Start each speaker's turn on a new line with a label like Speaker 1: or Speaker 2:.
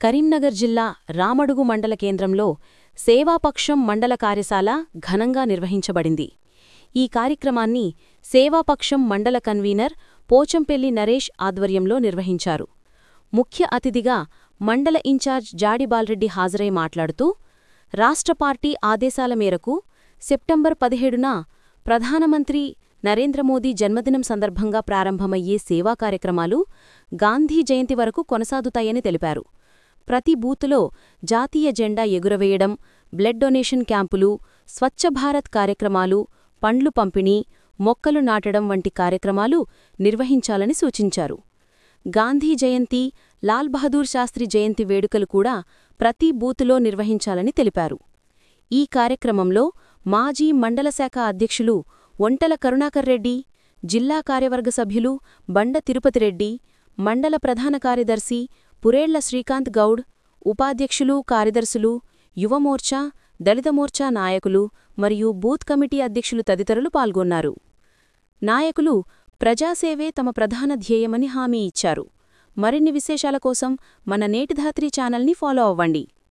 Speaker 1: కరీంనగర్ జిల్లా రామడుగు మండల కేంద్రంలో సేవాపక్షం మండల కార్యశాల ఘనంగా నిర్వహించబడింది ఈ కార్యక్రమాన్ని సేవాపక్షం మండల కన్వీనర్ పోచంపెల్లి నరేష్ ఆధ్వర్యంలో నిర్వహించారు ముఖ్య అతిథిగా మండల ఇన్ఛార్జ్ జాడిబాల్రెడ్డి హాజరై మాట్లాడుతూ రాష్ట్ర పార్టీ ఆదేశాల మేరకు సెప్టెంబర్ పదిహేడున ప్రధానమంత్రి నరేంద్రమోదీ జన్మదినం సందర్భంగా ప్రారంభమయ్యే సేవా కార్యక్రమాలు గాంధీ జయంతి వరకు కొనసాగుతాయని తెలిపారు ప్రతి బూతులో జాతీయ జెండా ఎగురవేయడం బ్లడ్ డొనేషన్ క్యాంపులు స్వచ్ఛ భారత్ కార్యక్రమాలు పండ్లు పంపిణీ మొక్కలు నాటడం వంటి కార్యక్రమాలు నిర్వహించాలని సూచించారు గాంధీ జయంతి లాల్ బహదూర్ శాస్త్రి జయంతి వేడుకలు కూడా ప్రతి బూతులో నిర్వహించాలని తెలిపారు ఈ కార్యక్రమంలో మాజీ మండల శాఖ అధ్యక్షులు ఒంటల కరుణాకర్ రెడ్డి జిల్లా కార్యవర్గ సభ్యులు బండ తిరుపతిరెడ్డి మండల ప్రధాన కార్యదర్శి పురేళ్ల శ్రీకాంత్ గౌడ్ ఉపాధ్యక్షులు కార్యదర్శులు యువమోర్చా దళితమోర్చా నాయకులు మరియు బూత్ కమిటీ అధ్యక్షులు తదితరులు పాల్గొన్నారు నాయకులు ప్రజాసేవే తమ ప్రధాన ధ్యేయమని హామీ ఇచ్చారు మరిన్ని విశేషాల కోసం మన నేటిధాత్రి ఛానల్ని ఫాలో అవ్వండి